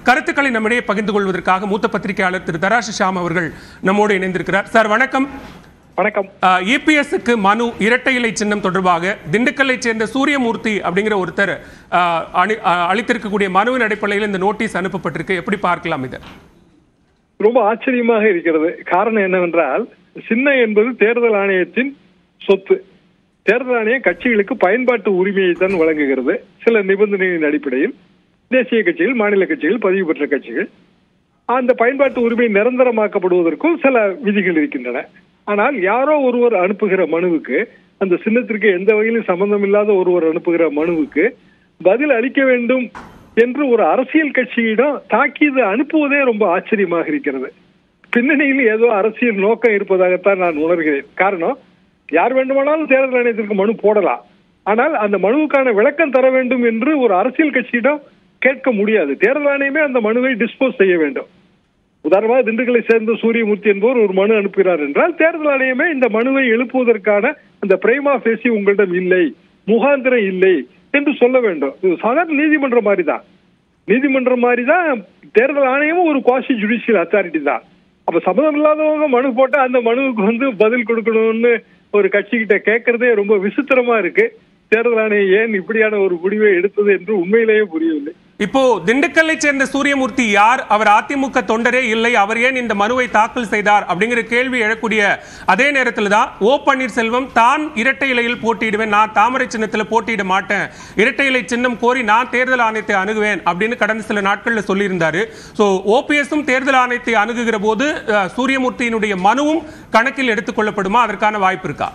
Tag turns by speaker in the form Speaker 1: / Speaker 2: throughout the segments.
Speaker 1: கருத்துக்களை நம்மிடையே பகிர்ந்து கொள்வதற்காக மூத்த பத்திரிகையாளர் திரு தராசு ஷாம் அவர்கள் நம்மோடு இணைந்திருக்கிறார் சார் வணக்கம்
Speaker 2: வணக்கம்
Speaker 1: இபிஎஸ்க்கு மனு இரட்டை இலை சின்னம் தொடர்பாக திண்டுக்கல்லை சேர்ந்த சூரியமூர்த்தி அப்படிங்கிற ஒருத்தர் ஆஹ், அணி- ஆஹ், அளித்திருக்கக்கூடிய மனுவின் அடிப்படையில் இந்த நோட்டீஸ் அனுப்பப்பட்டிருக்கு எப்படி பார்க்கலாம் இது
Speaker 2: ரொம்ப ஆச்சரியமாக இருக்கிறது காரணம் என்னவென்றால் சின்ன என்பது தேர்தல் ஆணையத்தின் சொத்து தேர்தல் ஆணையம் கட்சிகளுக்கு பயன்பாட்டு உரிமையை தான் வழங்குகிறது சில நிபந்தனைகளின் அடிப்படையில் தேசிய கட்சிகள் மாநில கட்சிகள் பதிவு பெற்ற கட்சிகள் அந்த பயன்பாட்டு உரிமை நிரந்தரமாக்கப்படுவதற்கும் சில விதிகள் இருக்கின்றன ஆனால் யாரோ ஒருவர் அனுப்புகிற மனுவுக்கு அந்த சின்னத்திற்கு எந்த வகையிலும் சம்பந்தம் இல்லாத ஒருவர் அனுப்புகிற மனுவுக்கு பதில் அளிக்க வேண்டும் என்று ஒரு அரசியல் கட்சியிடம் தாக்கீது அனுப்புவதே ரொம்ப ஆச்சரியமாக இருக்கிறது பின்னணியில் ஏதோ அரசியல் நோக்கம் இருப்பதாகத்தான் நான் உணர்கிறேன் காரணம் யார் வேண்டுமானாலும் தேர்தல் ஆணையத்திற்கு மனு போடலாம் ஆனால் அந்த மனுவுக்கான விளக்கம் தர வேண்டும் என்று ஒரு அரசியல் கட்சியிடம் கேட்க முடியாது தேர்தல் ஆணையமே அந்த மனுவை டிஸ்போஸ் செய்ய வேண்டும் உதாரணமாக திண்டுக்கலை சேர்ந்த சூரியமூர்த்தி என்பவர் ஒரு மனு அனுப்புகிறார் என்றால் தேர்தல் ஆணையமே இந்த மனுவை எழுப்புவதற்கான அந்த பிரைமா பேசி உங்களிடம் இல்லை முகாந்திரம் இல்லை என்று சொல்ல வேண்டும் இது சாதாரண நீதிமன்றம் மாதிரி தான் நீதிமன்றம் மாதிரி தான் தேர்தல் ஆணையமும் ஒரு குவாசி ஜுடிஷியல் அத்தாரிட்டி தான் அப்ப சம்மதம் இல்லாதவங்க மனு போட்டா அந்த மனுவுக்கு வந்து பதில் கொடுக்கணும்னு ஒரு கட்சி கிட்ட கேட்கறதே ரொம்ப விசித்திரமா இருக்கு தேர்தல் ஆணையம் ஏன் இப்படியான ஒரு முடிவை எடுத்தது என்று உண்மையிலேயே புரியவில்லை
Speaker 1: இப்போ திண்டுக்கல்லை சேர்ந்த சூரியமூர்த்தி யார் அவர் அதிமுக தொண்டரே இல்லை அவர் ஏன் இந்த மனுவை தாக்கல் செய்தார் அப்படிங்கிற கேள்வி எழக்கூடிய அதே நேரத்தில் தான் ஓ பன்னீர்செல்வம் தான் இரட்டை இலையில் போட்டியிடுவேன் நான் தாமரை சின்னத்தில் போட்டியிட மாட்டேன் இரட்டை இலை சின்னம் கோரி நான் தேர்தல் ஆணையத்தை அணுகுவேன் அப்படின்னு கடந்த சில நாட்கள்ல சொல்லியிருந்தாரு ஸோ ஓபிஎஸும் தேர்தல் ஆணையத்தை அணுகுகிற போது அஹ், சூரியமூர்த்தியினுடைய மனுவும் கணக்கில் எடுத்துக்கொள்ளப்படுமா அதற்கான வாய்ப்பு இருக்கா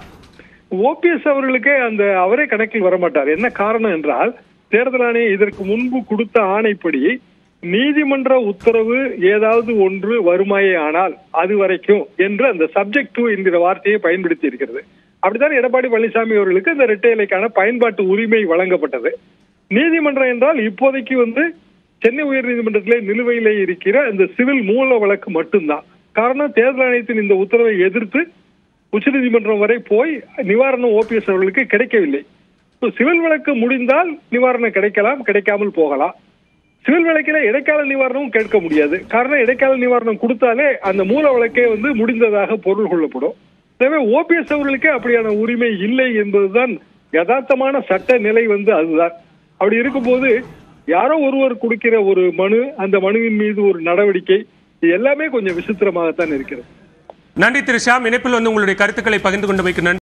Speaker 2: ஓபிஎஸ் அவர்களுக்கே அந்த அவரே கணக்கில் வரமாட்டார் என்ன காரணம் என்றால் தேர்தல் ஆணையம் இதற்கு முன்பு கொடுத்த ஆணைப்படி நீதிமன்ற உத்தரவு ஏதாவது ஒன்று வருமாயே ஆனால் அது வரைக்கும் என்று அந்த சப்ஜெக்ட் டு என்கிற வார்த்தையை பயன்படுத்தி இருக்கிறது அப்படித்தான் எடப்பாடி பழனிசாமி அவர்களுக்கு இந்த இரட்டை இலைக்கான பயன்பாட்டு உரிமை வழங்கப்பட்டது நீதிமன்றம் என்றால் இப்போதைக்கு வந்து சென்னை உயர்நீதிமன்றத்திலே நிலுவையிலே இருக்கிற இந்த சிவில் மூல வழக்கு மட்டும்தான் காரணம் தேர்தல் ஆணையத்தின் இந்த உத்தரவை எதிர்த்து உச்சநீதிமன்றம் வரை போய் நிவாரணம் ஓபிஎஸ் அவர்களுக்கு கிடைக்கவில்லை So, சிவில் வழக்கு முடிந்தால் நிவாரணம் கிடைக்கலாம் கிடைக்காமல் போகலாம் சிவில் வழக்கில இடைக்கால நிவாரணமும் கேட்க முடியாது காரணம் இடைக்கால நிவாரணம் கொடுத்தாலே அந்த மூல வழக்கே வந்து முடிந்ததாக பொருள் கொள்ளப்படும் எனவே ஓபிஎஸ் அவர்களுக்கே அப்படியான உரிமை இல்லை என்பதுதான் யதார்த்தமான சட்ட நிலை வந்து அதுதான் அப்படி இருக்கும்போது யாரோ ஒருவர் கொடுக்கிற ஒரு மனு அந்த மனுவின் மீது ஒரு நடவடிக்கை இது எல்லாமே கொஞ்சம் விசித்திரமாகத்தான் இருக்கிறது
Speaker 1: நன்றி திரு ஷாம் இணைப்பில் வந்து உங்களுடைய கருத்துக்களை பகிர்ந்து கொண்டமைக்கு நன்றி